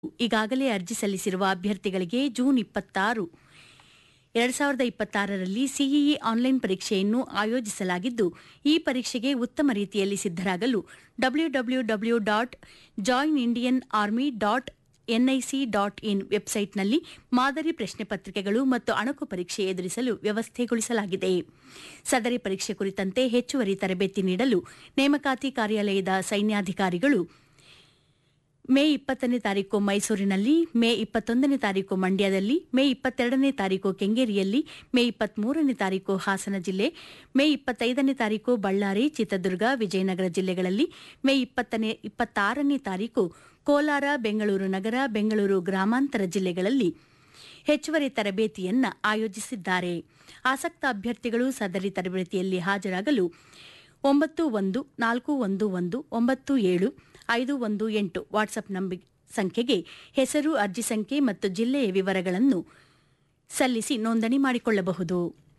ಈಗಾಗಲೇ ಅರ್ಜಿ ಸಲ್ಲಿಸಿರುವ ಅಭ್ಯರ್ಥಿಗಳಿಗೆ ಜೂನ್ ಇಪ್ಪತ್ತಾರು ಎರಡು ಸಾವಿರದ ಇಪ್ಪತ್ತಾರರಲ್ಲಿ ಸಿಇಇ ಆನ್ಲೈನ್ ಪರೀಕ್ಷೆಯನ್ನು ಆಯೋಜಿಸಲಾಗಿದ್ದು ಈ ಪರೀಕ್ಷೆಗೆ ಉತ್ತಮ ರೀತಿಯಲ್ಲಿ ಸಿದ್ದರಾಗಲು W W W dot join Indian army dot NIC dot in ವೆಬ್ಸೈಟ್ನಲ್ಲಿ ಮಾದರಿ ಪ್ರಶ್ನೆ ಪತ್ರಿಕೆಗಳು ಮತ್ತು ಅಣಕು ಪರೀಕ್ಷೆ ಎದುರಿಸಲು ವ್ಯವಸ್ಥೆಗೊಳಿಸಲಾಗಿದೆ ಸದರಿ ಪರೀಕ್ಷೆ ಕುರಿತಂತೆ ಹೆಚ್ಚುವರಿ ತರಬೇತಿ ನೀಡಲು ನೇಮಕಾತಿ ಕಾರ್ಯಾಲಯದ ಸೈನ್ಯಾಧಿಕಾರಿಗಳು ಮೇ ಇಪ್ಪತ್ತನೇ ತಾರೀಕು ಮೈಸೂರಿನಲ್ಲಿ ಮೇ ಇಪ್ಪತ್ತೊಂದನೇ ತಾರೀಕು ಮಂಡ್ಯದಲ್ಲಿ ಮೇ ಇಪ್ಪತ್ತೆರಡನೇ ತಾರೀಕು ಕೆಂಗೇರಿಯಲ್ಲಿ ಮೇ ಇಪ್ಪತ್ಮೂರನೇ ತಾರೀಕು ಹಾಸನ ಜಿಲ್ಲೆ ಮೇ ಇಪ್ಪತ್ತೈದನೇ ತಾರೀಕು ಬಳ್ಳಾರಿ ಚಿತ್ರದುರ್ಗ ವಿಜಯನಗರ ಜಿಲ್ಲೆಗಳಲ್ಲಿ ಮೇ ಇಪ್ಪತ್ತನೇ ಇಪ್ಪತ್ತಾರನೇ ತಾರೀಕು ಕೋಲಾರ ಬೆಂಗಳೂರು ನಗರ ಬೆಂಗಳೂರು ಗ್ರಾಮಾಂತರ ಜಿಲ್ಲೆಗಳಲ್ಲಿ ಹೆಚ್ಚುವರಿ ತರಬೇತಿಯನ್ನ ಆಯೋಜಿಸಿದ್ದಾರೆ ಆಸಕ್ತ ಅಭ್ಯರ್ಥಿಗಳು ಸದರಿ ತರಬೇತಿಯಲ್ಲಿ ಹಾಜರಾಗಲು ಒಂಬತ್ತು ಒಂದು ನಾಲ್ಕು ಒಂದು ಒಂದು ಒಂಬತ್ತು ಏಳು ಐದು ಒಂದು ಎಂಟು ವಾಟ್ಸ್ಆಪ್ ನಂಬಿ ಸಂಖ್ಯೆಗೆ ಹೆಸರು ಅರ್ಜಿ ಸಂಖ್ಯೆ ಮತ್ತು ಜಿಲ್ಲೆಯ ವಿವರಗಳನ್ನು ಸಲ್ಲಿಸಿ ನೋಂದಣಿ ಮಾಡಿಕೊಳ್ಳಬಹುದು